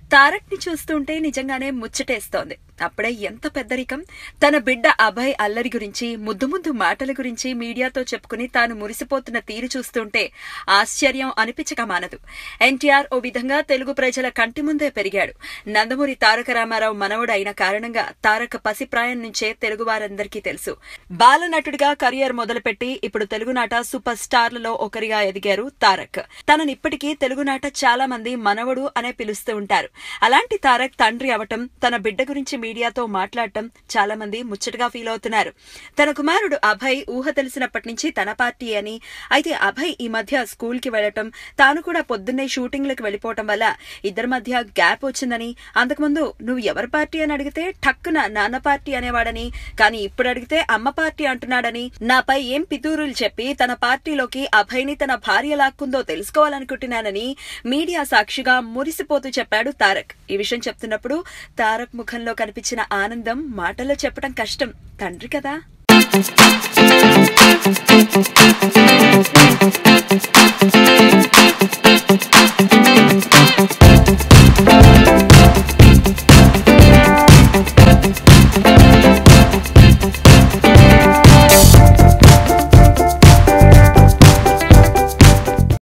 తారక్ ని చూస్తుంటే నిజంగానే ముచ్చటేస్తోంది అప్పుడే ఎంత పెద్దరికం తన బిడ్డ అభయ్ అల్లరి గురించి ముద్దు ముద్దు మాటల గురించి మీడియాతో చెప్పుకుని తాను మురిసిపోతున్న తీరు చూస్తుంటే ఆశ్చర్యం అనిపించక మానదు ఎన్టీఆర్ ఓ విధంగా తెలుగు ప్రజల కంటి ముందే పెరిగాడు నందమూరి తారక రామారావు మనవడు అయిన కారణంగా తారక పసిప్రాయం నుంచే తెలుగు వారందరికీ తెలుసు బాలనటుడిగా కెరియర్ మొదలుపెట్టి ఇప్పుడు తెలుగునాట సూపర్ స్టార్లలో ఒకరిగా ఎదిగారు తారక్ తనని ఇప్పటికీ తెలుగునాట చాలా మంది మనవడు అనే పిలుస్తూ ఉంటారు అలాంటి తారక్ తండ్రి అవటం తన బిడ్డ గురించి మీడియాతో మాట్లాడటం చాలా మంది ముచ్చటగా ఫీల్ అవుతున్నారు తన కుమారుడు అభయ్ ఊహ తెలిసినప్పటి నుంచి తన పార్టీ అని అయితే అభయ్ ఈ మధ్య స్కూల్ కి వెళ్లటం తాను కూడా పొద్దున్నే షూటింగ్లకు వెళ్లిపోవటం వల్ల ఇద్దరి మధ్య గ్యాప్ వచ్చిందని అంతకుముందు నువ్వు ఎవరి పార్టీ అని అడిగితే టక్కున నాన్న పార్టీ అనేవాడని కానీ ఇప్పుడు అడిగితే అమ్మ పార్టీ అంటున్నాడని నాపై ఏం పితూరులు చెప్పి తన పార్టీలోకి అభయ్ని తన భార్య లాక్కుందో తెలుసుకోవాలనుకుంటున్నానని మీడియా సాక్షిగా మురిసిపోతూ చెప్పాడు తారక్ ఈ విషయం చెప్తున్నప్పుడు తారక్ ముఖంలో కనిపించిన ఆనందం మాటల్లో చెప్పడం కష్టం తండ్రి కదా Thank you.